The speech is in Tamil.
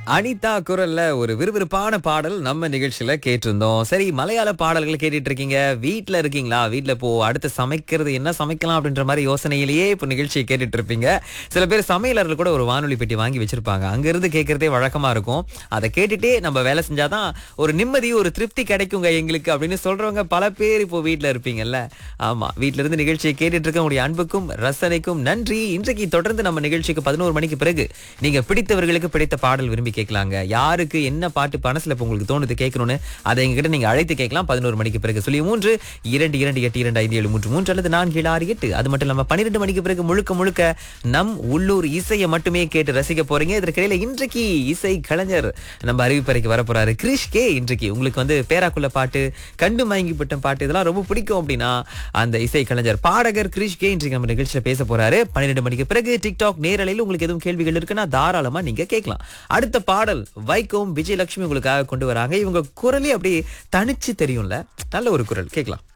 அனிதா குரல்ல ஒரு விறுவிறுப்பான பாடல் நம்ம நிகழ்ச்சியில கேட்டிருந்தோம் சரி மலையாள பாடல்கள் கேட்டுட்டு இருக்கீங்க வீட்ல இருக்கீங்களா வீட்ல இப்போ அடுத்து சமைக்கிறது என்ன சமைக்கலாம் அப்படின்ற மாதிரி யோசனையிலேயே இப்போ நிகழ்ச்சியை கேட்டுட்டு இருப்பீங்க சில பேர் சமையலர்கள் கூட ஒரு வானொலி பெட்டி வாங்கி வச்சிருப்பாங்க அங்க இருந்து கேட்கறதே வழக்கமா இருக்கும் அதை கேட்டுட்டே நம்ம வேலை செஞ்சாதான் ஒரு நிம்மதி ஒரு திருப்தி கிடைக்குங்க எங்களுக்கு அப்படின்னு சொல்றவங்க பல பேர் இப்போ வீட்ல இருப்பீங்கல்ல ஆமா வீட்ல இருந்து நிகழ்ச்சியை கேட்டுட்டு இருக்க உங்களுடைய அன்புக்கும் ரசனைக்கும் நன்றி இன்றைக்கு தொடர்ந்து நம்ம நிகழ்ச்சிக்கு பதினோரு மணிக்கு பிறகு நீங்க பிடித்தவர்களுக்கு பிடித்த பாடல் விரும்பி கேட்கலாங்க யாருக்கு என்ன பாட்டு மனசுல இப்ப உங்களுக்கு தோணுது கேட்கணும்னு அதை எங்ககிட்ட நீங்க அழைத்து கேட்கலாம் பதினோரு மணிக்கு பிறகு சொல்லி மூன்று இரண்டு இரண்டு எட்டு இரண்டு ஐந்து ஏழு மூன்று மூன்று அல்லது நான்கு ஏழு ஆறு எட்டு அது மட்டும் இல்லாம பன்னிரெண்டு மணிக்கு பிறகு முழுக்க முழுக்க நம் உள்ளூர் இசையை மட்டுமே கேட்டு ரசிக்க போறீங்க இதற்கிடையில இன்றைக்கு இசை கலைஞர் நம்ம அறிவிப்பறைக்கு வர போறாரு கிரிஷ் கே இன்றைக்கு உங்களுக்கு வந்து பேராக்குள்ள பாட்டு கண்டு மயங்கி பட்டம் பாட்டு இதெல்லாம் ரொம்ப பிடிக்கும் அப்படின்னா அந்த இசை கலைஞர் பாடகர் கிரிஷ் கே இன்றைக்கு நம்ம நிகழ்ச்சியில பேச போறாரு பன்னிரெண்டு மணிக்கு பிறகு டிக்டாக் நேரலையில் உங்களுக்கு எதுவும் கேள்விகள் இருக்குன்னா தாராளமா நீங்க கேட்கலாம் அடுத்த பாடல் வைகோம் விஜயலட்சுமி உங்களுக்காக கொண்டு வராங்க இவங்க குரலே அப்படியே தனிச்சு தெரியும்ல நல்ல ஒரு குரல் கேட்கலாம்